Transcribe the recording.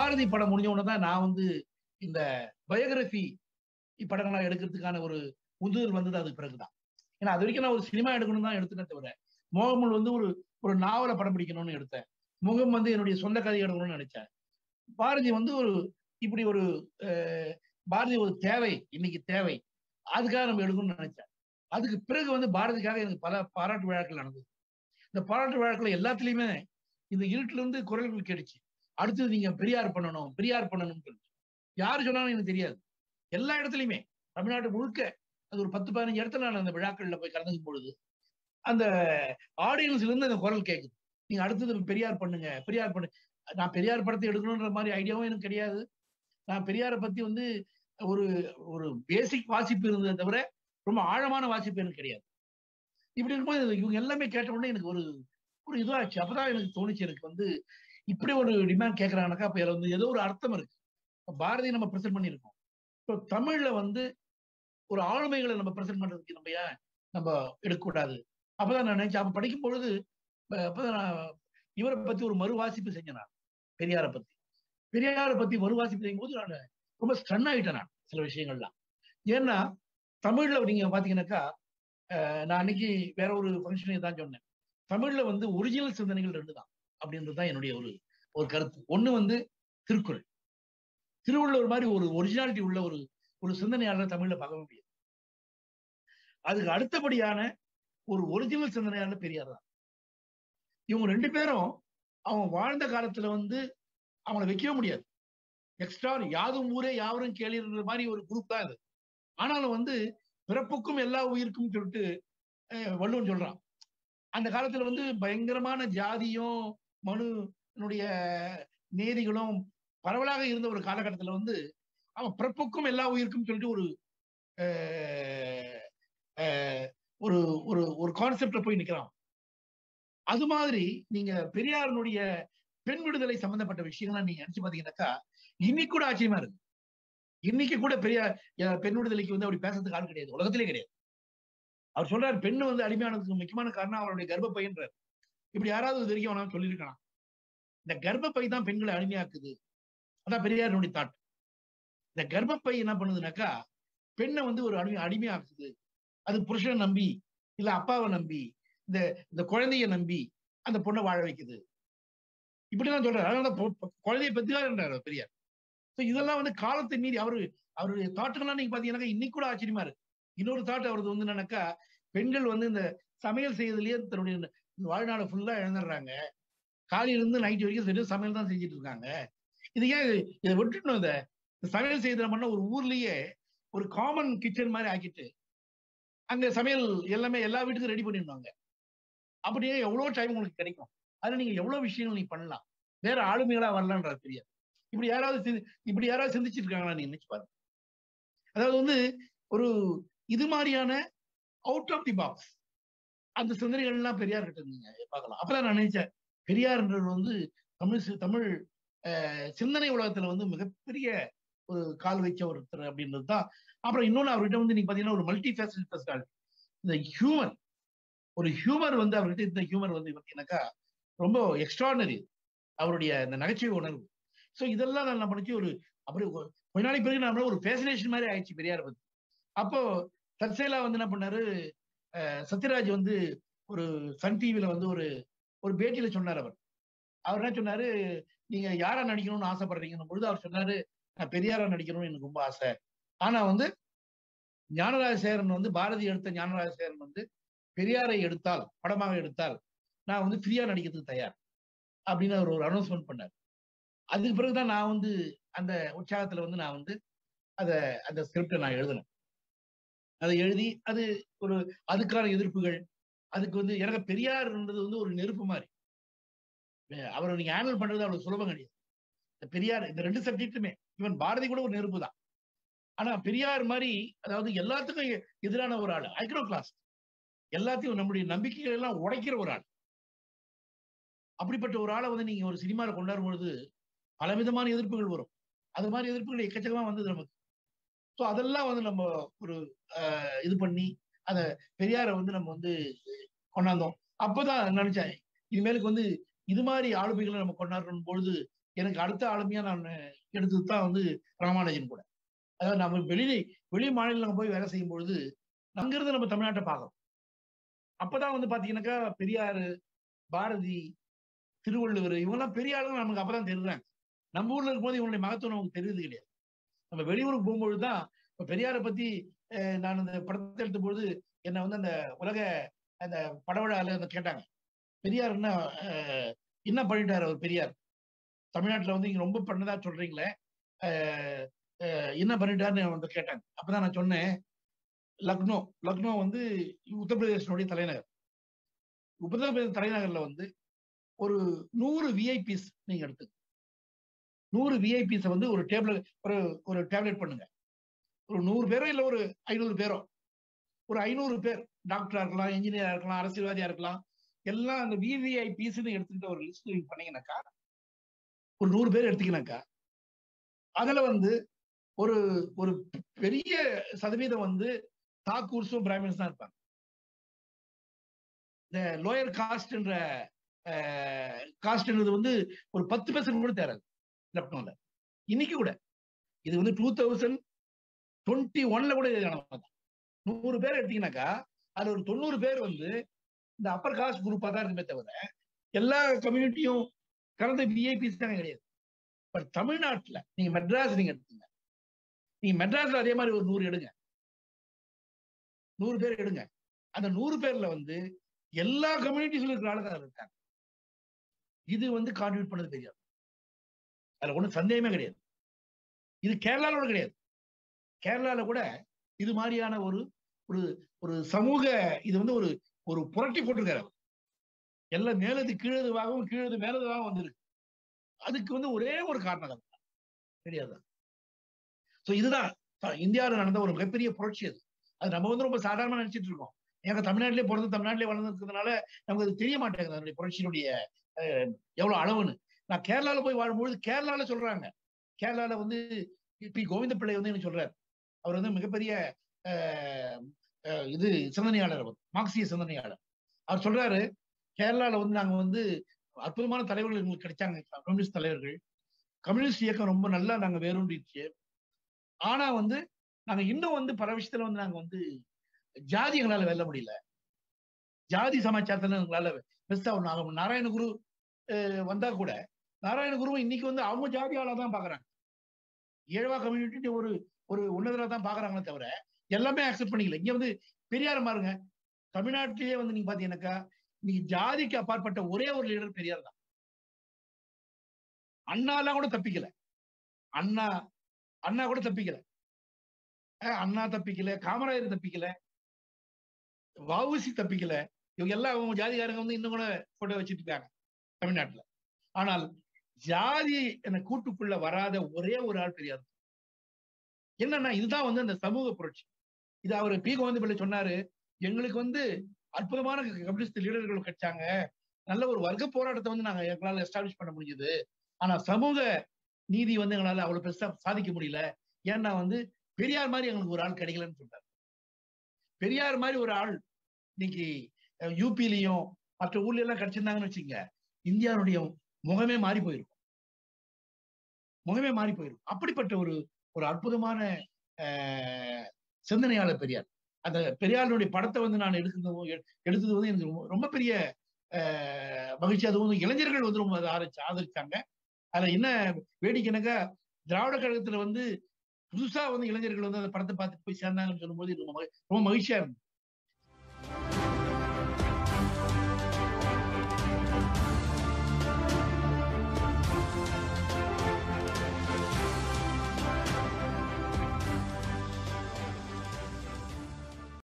பாரதி படம் முடிஞ்ச உடனே தான் நான் வந்து இந்த பயோகிராஃபி படங்களை எடுக்கிறதுக்கான ஒரு உந்துதல் வந்தது அதுக்கு பிறகுதான் ஏன்னா அது வரைக்கும் நான் ஒரு சினிமா எடுக்கணும் தான் எடுத்துனே தவிர மோகமுல் வந்து ஒரு ஒரு நாவலை படம் பிடிக்கணும்னு எடுத்தேன் முகம் வந்து என்னுடைய சொந்த கதை எடுக்கணும்னு நினைச்சேன் பாரதி வந்து ஒரு இப்படி ஒரு அஹ், பாரதி ஒரு தேவை இன்னைக்கு தேவை அதுக்காக நம்ம எடுக்கணும்னு நினைச்சேன் அதுக்கு பிறகு வந்து பாரதிக்காக எனக்கு பல பாராட்டு விழாக்கள் நடந்தது இந்த பாராட்டு விழாக்கள் எல்லாத்துலயுமே இந்த இருட்டுல இருந்து குரல்கள் கேட்டுச்சு அடுத்தது நீங்க பெரியார் பண்ணணும் பெரியார் பண்ணணும்னு சொல்லிச்சு யாரு சொன்னாலும் எனக்கு தெரியாது எல்லா இடத்துலயுமே தமிழ்நாடு முழுக்க அது ஒரு பத்து பதினஞ்சு இடத்துல நான் அந்த விழாக்கள்ல போய் கலந்துக்கும் பொழுது அந்த ஆடியன்ஸ்ல இருந்து அந்த குரல் கேட்குது நீங்க அடுத்தது பெரியார் பண்ணுங்க பெரியார் பண்ணு நான் பெரியார் படத்தை எடுக்கணுன்ற மாதிரி ஐடியாவும் எனக்கு கிடையாது நான் பெரியாரை பத்தி வந்து ஒரு ஒரு பேசிக் வாசிப்பு இருந்ததை தவிர ரொம்ப ஆழமான வாசிப்பு எனக்கு கிடையாது இப்படி இருக்கும்போது இவங்க எல்லாமே கேட்ட உடனே எனக்கு ஒரு ஒரு இதுவாச்சு அப்பதான் எனக்கு தோணுச்சு எனக்கு வந்து இப்படி ஒரு டிமாண்ட் கேட்கறாங்கனாக்கா அப்ப இதுல வந்து ஏதோ ஒரு அர்த்தம் இருக்கு இப்ப பாரதி நம்ம பிரசன்ட் பண்ணியிருக்கோம் இப்போ தமிழ்ல வந்து ஒரு ஆளுமைகளை நம்ம பிரசன்ட் பண்றதுக்கு நம்ம ஏன் நம்ம எடுக்கக்கூடாது அப்பதான் நான் நினைச்சேன் அப்ப படிக்கும் பொழுது அஹ் அப்பதான் நான் இவரை பத்தி ஒரு மறுவாசிப்பு செஞ்சேன் நான் பெரியாரை பத்தி பெரியாரை பத்தி மறுவாசிப்பு செய்யும் போது நான் ரொம்ப ஸ்டன் ஆயிட்டேன் நான் சில விஷயங்கள்லாம் ஏன்னா தமிழ்ல நீங்க பாத்தீங்கன்னாக்கா அஹ் நான் அன்னைக்கு வேற ஒரு ஃபங்க்ஷனுக்கு தான் சொன்னேன் தமிழ்ல வந்து ஒரிஜினல் சிந்தனைகள் ரெண்டு தான் அப்படின்றது தான் என்னுடைய ஒரு ஒரு கருத்து ஒண்ணு வந்து திருக்குறள் திருவள்ளுவர் மாதிரி ஒரு ஒரிஜினாலிட்டி உள்ள ஒரு ஒரு சிந்தனையாளர் தமிழ்ல பார்க்க முடியாது அதுக்கு அடுத்தபடியான ஒரு ஒரிஜினல் சிந்தனையாளர் பெரியார் தான் இவங்க ரெண்டு பேரும் அவங்க வாழ்ந்த காலத்துல வந்து அவங்கள வைக்கவே முடியாது எக்ஸ்ட்ரா யாதும் ஊரே யாவரும் கேளிர்ன்ற மாதிரி ஒரு குரூப் தான் இது ஆனாலும் வந்து பிறப்புக்கும் எல்லா உயிருக்கும் சொல்லிட்டு அஹ், வள்ளுவன் சொல்றான் அந்த காலத்துல வந்து பயங்கரமான ஜாதியும் மனுனுடைய நேதிகளும் பரவலாக இருந்த ஒரு காலகட்டத்துல வந்து அவன் பிறப்புக்கும் எல்லா உயிருக்கும் சொல்லிட்டு ஒரு அஹ், அஹ், ஒரு ஒரு ஒரு கான்செப்ட்ல போய் நிக்கிறான் அது மாதிரி நீங்க பெரியாரனுடைய பெண் விடுதலை சம்பந்தப்பட்ட விஷயங்கள்லாம் நீங்க நினைச்சு பாத்தீங்கன்னாக்கா இன்னைக்கு கூட ஆச்சரியமா இருக்கு இன்னைக்கு கூட பெரிய அஹ், பெண் விடுதலைக்கு வந்து அப்படி பேசுறதுக்கு ஆள் கிடையாது உலகத்திலே கிடையாது அவர் சொல்றாரு பெண்ணு வந்து அடிமையானதுக்கு முக்கியமான காரணம் அவருடைய கர்ப்பப்பைன்றார் இப்படி யாராவது இது வரைக்கும் அவனால சொல்லியிருக்கலாம் இந்த கர்ப்பப்பை தான் பெண்களை அடிமையாக்குது அதான் பெரியாருடைய தாட் இந்த கர்ப்பப்பை என்ன பண்ணுதுனாக்கா பெண்ணை வந்து ஒரு அடிமை அடிமையாக்குது அது புருஷனை நம்பி இல்ல அப்பாவை நம்பி இந்த இந்த குழந்தைய நம்பி அந்த பொண்ணை வாழ வைக்குது இப்படிதான் சொல்றாரு அதனால பொ- பொ- குழந்தைய பத்தியாருன்றாரு பெரியார் So இதெல்லாம் வந்து காலத்தை மீறி அவரு அவருடைய தாட்டுகள்லாம் நீங்க பாத்தீங்கன்னாக்கா இன்னைக்கு கூட ஆச்சரியமா இருக்கு இன்னொரு தாட் அவரது வந்து என்னன்னாக்கா பெண்கள் வந்து இந்த சமையல் செய்யறதுலயே தன்னுடைய இந்த வாழ்நாளை ஃபுல்லா இழந்துடுறாங்க காலையில இருந்து நைட் வரைக்கும் வெறும் சமையல் தான் செஞ்சுட்டு இருக்காங்க இது ஏன் இது- இதை விட்டுட்டணும் இதை இந்த சமையல் செய்யற பண்ண ஒரு ஊர்லயே ஒரு காமன் கிச்சன் மாதிரி ஆக்கிட்டு அங்க சமையல் எல்லாமே எல்லா வீட்டுக்கும் ரெடி பண்ணிடுவாங்க அப்படியே எவ்வளவு டைம் உங்களுக்கு கிடைக்கும் அதுல நீங்க எவ்வளவு விஷயங்கள் நீ பண்ணலாம் வேற ஆளுமைகளா வரலான்றார் பெரியார் இப்படி யாராவது சிந்தி- இப்படி யாராவது சிந்திச்சிட்டு இருக்காங்களா நீ நினைச்சு பாருங்க அதாவது வந்து ஒரு இது மாதிரியான அவுட் ஆஃப் தி பாக்ஸ் அந்த சிந்தனைகள் எல்லாம் பெரியார் கிட்ட நீங்க பார்க்கலாம் அப்பதான் நான் நினைச்சேன் பெரியார்ன்றது வந்து தமிழ் சி- தமிழ் அஹ், சிந்தனை உலகத்துல வந்து மிகப்பெரிய ஒரு கால் வைக்க ஒருத்தர் அப்படின்றது தான் அப்புறம் இன்னொன்னு அவர்கிட்ட வந்து நீங்க பாத்தீங்கன்னா ஒரு மல்டி ஃபேசல் பர்சனாலிட்டி இந்த ஹியூமன் ஒரு ஹியூமர் வந்து அவர்கிட்ட இந்த ஹியூமர் வந்து பார்த்தீங்கன்னாக்கா ரொம்ப எக்ஸ்ட்ரானரி அவருடைய இந்த நகைச்சுவை உணர்வு ஸோ இதெல்லாம் நான் என்ன பண்ணிச்சு ஒரு அப்படி ஒரு- கொஞ்ச நாளைக்கு பிறகு நம்மள ஒரு ஃபேசினேஷன் மாதிரி ஆயிடுச்சு பெரியார் பத்தி அப்போ தற்செயலா வந்து என்ன பண்ணாரு அஹ், சத்யராஜ் வந்து ஒரு சன் டிவில வந்து ஒரு ஒரு பேட்டியில சொன்னார் அவர் அவர் என்ன சொன்னாரு நீங்க யாரா நடிக்கணும்னு ஆசைப்படுறீங்கன்னு பொழுது அவர் சொன்னாரு நான் பெரியாரா நடிக்கணும்னு எனக்கு ரொம்ப ஆசை ஆனா வந்து ஞானராஜசேகரன் வந்து பாரதி எடுத்த ஞானராஜசேகரன் வந்து பெரியாரை எடுத்தால் படமாக எடுத்தால் நான் வந்து ஃப்ரீயா நடிக்கிறதுக்கு தயார் அப்படின்னு அவர் ஒரு அனௌன்ஸ்மெண்ட் பண்ணார் அதுக்கு பிறகுதான் நான் வந்து அந்த உற்சாகத்துல வந்து நான் வந்து அத அந்த ஸ்கிரிப்டை நான் எழுதினேன் அதை எழுதி அது ஒரு அதுக்கான எதிர்ப்புகள் அதுக்கு வந்து எனக்கு பெரியார்ன்றது வந்து ஒரு நெருப்பு மாதிரி அஹ் அவரை நீங்க ஹேண்டில் பண்றது அவ்வளவு சுலபம் கிடையாது இந்த பெரியார் இந்த ரெண்டு சப்ஜெக்ட்டுமே ஈவன் பாரதி கூட ஒரு நெருப்பு தான் ஆனா பெரியார் மாதிரி அதாவது எல்லாத்துக்கும் எ- எதிரான ஒரு ஆள் ஐக்ரோ கிளாஸ் எல்லாத்தையும் நம்முடைய நம்பிக்கைகள் எல்லாம் உடைக்கிற ஒரு ஆள் அப்படிப்பட்ட ஒரு ஆளை வந்து நீங்க ஒரு சினிமாவில் கொண்டாடும் பொழுது பலவிதமான எதிர்ப்புகள் வரும் அது மாதிரி எதிர்ப்புகள் எக்கச்சக்கமா வந்தது நமக்கு ஸோ அதெல்லாம் வந்து நம்ம ஒரு அஹ், இது பண்ணி அத பெரியாரை வந்து நம்ம வந்து கொண்டாந்தோம் அப்போதான் நினைச்சேன் இனிமேலுக்கு வந்து இது மாதிரி ஆளுமைகளை நம்ம கொண்டாடுற பொழுது எனக்கு அடுத்த ஆளுமையா நான் எடுத்தது தான் வந்து ராமானுஜன் கூட அதாவது நம்ம வெளி வெளி மாநிலம் போய் வேலை செய்யும் பொழுது அங்கிருந்து நம்ம தமிழ்நாட்டை பார்க்கறோம் அப்பதான் வந்து பாத்தீங்கன்னாக்கா பெரியாரு பாரதி திருவள்ளுவர் இவங்கெல்லாம் பெரிய ஆளுங்க நமக்கு அப்பதான் தெரியுறாங்க நம்ம ஊர்ல இருக்கும்போது இவங்களுடைய மகத்துவம் நமக்கு தெரியுது கிடையாது நம்ம வெளியூருக்கு போகும்பொழுது தான் இப்ப பெரியாரை பத்தி அஹ், நான் இந்த படத்தை எடுத்த பொழுது என்னை வந்து அந்த உலக அந்த படவிழால அந்த கேட்டாங்க பெரியார் என்ன அஹ், என்ன பண்ணிட்டாரு அவர் பெரியார் தமிழ்நாட்டுல வந்து இங்க ரொம்ப பண்ணதா சொல்றீங்களே அஹ், அஹ், என்ன பண்ணிட்டாருன்னு வந்து கேட்டாங்க அப்பதான் நான் சொன்னேன் லக்னோ லக்னோ வந்து உத்தரப்பிரதேசனுடைய தலைநகர் உத்தரப்பிரதேச தலைநகர்ல வந்து ஒரு நூறு விஐபிஸ் நீங்க எடுத்து நூறு விஐபிஸை வந்து ஒரு டேபிள் ஒரு ஒரு டேப்லெட் பண்ணுங்க ஒரு நூறு பேரோ இல்ல ஒரு ஐநூறு பேரோ ஒரு ஐநூறு பேர் டாக்டரா இருக்கலாம் இன்ஜினியரா இருக்கலாம் அரசியல்வாதியா இருக்கலாம் எல்லாம் அந்த விவிஐபிஸ்ன்னு எடுத்துக்கிட்ட ஒரு லிஸ்ட் நீங்க பண்ணீங்கன்னாக்கா ஒரு நூறு பேர் எடுத்தீங்கன்னாக்கா அதுல வந்து ஒரு ஒரு பெரிய சதவீதம் வந்து தாக்கூர்ஸும் பிராமின்ஸ் தான் இருப்பாங்க இந்த லோயர் காஸ்ட்ன்ற காஸ்ட்ன்றது வந்து ஒரு பத்து பெர்சன்ட் கூட தேராது லக்னோல இன்னைக்கு கூட இது வந்து டூ தௌசண்ட் டுவெண்ட்டி ஒன்ல கூட இது நிலமை தான் நூறு பேர் எடுத்தீங்கன்னாக்கா அதுல ஒரு தொண்ணூறு பேர் வந்து இந்த அப்பர் காஸ்ட் குரூப்பா தான் இருக்குமே தவிர எல்லா கம்யூனிட்டியும் கலந்த விஐபிஸ் தானே கிடையாது பட் தமிழ்நாட்டுல நீங்க மெட்ராஸ் நீங்க எடுத்துங்க நீங்க மெட்ராஸ்ல அதே மாதிரி ஒரு நூறு எடுங்க நூறு பேர் எடுங்க அந்த நூறு பேர்ல வந்து எல்லா கம்யூனிட்டிஸ்ல இருக்கிற ஆளுங்க அதுல இருக்காங்க இது வந்து கான்ட்ரிபியூட் பண்ணது தெரியாது அதுல ஒண்ணும் சந்தேகமே கிடையாது இது கேரளால கூட கிடையாது கேரளால கூட இது மாதிரியான ஒரு ஒரு ஒரு சமூக இது வந்து ஒரு ஒரு புரட்டி போட்டிருக்காரு அவர் எல்லாம் மேலது கீழதுவாகவும் கீழது மேலதுவாகவும் வந்திருக்கு அதுக்கு வந்து ஒரே ஒரு காரணம் தான் கிடையாது ஸோ இதுதான் இந்தியாவில் நடந்த ஒரு மிகப்பெரிய புரட்சி அது அது நம்ம வந்து ரொம்ப சாதாரணமா நினைச்சிட்டு இருக்கோம் ஏன்னா தமிழ்நாட்டிலே பிறந்து தமிழ்நாட்டிலே வளர்ந்துருக்கிறதுனால நமக்கு அது தெரிய மாட்டேங்குது அதனுடைய புரட்சியினுடைய அஹ், எவ்வளவு அளவுன்னு நான் கேரளால போய் வாழும்பொழுது கேரளால சொல்றாங்க கேரளால வந்து பி கோவிந்த பிள்ளை வந்து எனக்கு சொல்றாரு அவர் வந்து மிகப்பெரிய அஹ், அஹ், இது சிந்தனையாளர் அவர் மார்க்சிய சிந்தனையாளர் அவர் சொல்றாரு கேரளால வந்து நாங்க வந்து அற்புதமான தலைவர்கள் எங்களுக்கு கிடைச்சாங்க கம்யூனிஸ்ட் தலைவர்கள் கம்யூனிஸ்ட் இயக்கம் ரொம்ப நல்லா நாங்க வேரூன்றிடுச்சு ஆனா வந்து நாங்க இன்னும் வந்து பல விஷயத்துல வந்து நாங்க வந்து ஜாதி எங்களால வெல்ல முடியல ஜாதி சமாச்சாரத்துல எங்களால பெருசா ஒண்ணு ஆக முடியல. நாராயணகுரு அஹ், வந்தா கூட நாராயணகுருவும் இன்னைக்கு வந்து அவங்க ஜாதி ஆளா தான் பாக்குறாங்க ஏழவா கம்யூனிட்டி ஒரு ஒரு உன்னதரா தான் பாக்குறாங்களே தவிர எல்லாமே அக்செப்ட் பண்ணிக்கல இங்க வந்து பெரியார் பாருங்க தமிழ்நாட்டிலேயே வந்து நீங்க பாத்தீங்கன்னாக்கா நீங்க ஜாதிக்கு அப்பாற்பட்ட ஒரே ஒரு லீடர் பெரியார் தான் அண்ணாலாம் கூட தப்பிக்கல அண்ணா அண்ணா கூட தப்பிக்கல அஹ் அண்ணா தப்பிக்கல காமராஜர் தப்பிக்கல வவுசி தப்பிக்கல இவங்க எல்லாம் அவங்க ஜாதிகாரங்க வந்து இன்னும் கூட போட்டோ வச்சுட்டு இருக்காங்க தமிழ்நாட்டுல ஆனால் ஜாதி என கூட்டுக்குள்ள வராத ஒரே ஒரு ஆள் பெரியார் என்னன்னா இதுதான் வந்து அந்த சமூக புரட்சி இது அவர் பி கோவிந்த பிள்ளை சொன்னாரு எங்களுக்கு வந்து அற்புதமான கம்யூனிஸ்ட் லீடர்கள் கிடைச்சாங்க நல்ல ஒரு வர்க்க போராட்டத்தை வந்து நாங்க எங்களால எஸ்டாப்ளிஷ் பண்ண முடிஞ்சது ஆனா சமூக நீதி வந்து எங்களால அவ்வளவு பெருசா சாதிக்க முடியல ஏன்னா வந்து பெரியார் மாதிரி எங்களுக்கு ஒரு ஆள் கிடைக்கலன்னு சொல்றாரு பெரியார் மாதிரி ஒரு ஆள் இன்னைக்கு யூபிலையும் மற்ற ஊர்ல எல்லாம் கிடைச்சிருந்தாங்கன்னு வச்சுங்க இந்தியாவுடைய முகமே மாறி போயிருக்கும் முகமே மாறி போயிருக்கும் அப்படிப்பட்ட ஒரு ஒரு அற்புதமான அஹ், சிந்தனையாளர் பெரியார் அந்த பெரியாருடைய படத்தை வந்து நான் எடுக்கிறது எடுத்தது வந்து எனக்கு ரொம்ப- ரொம்ப பெரிய அஹ், மகிழ்ச்சி அது வந்து இளைஞர்கள் வந்து ரொம்ப அதை ஆதரிச்சு ஆதரிச்சாங்க அதுல என்ன வேடிக்கைனாக்கா திராவிட கழகத்துல வந்து புதுசா வந்து இளைஞர்கள் வந்து அந்த படத்தை பார்த்து போய் சேர்ந்தாங்கன்னு சொல்லும்போது ரொம்ப மகி- ரொம்ப மகிழ்ச்சியா இருந்தது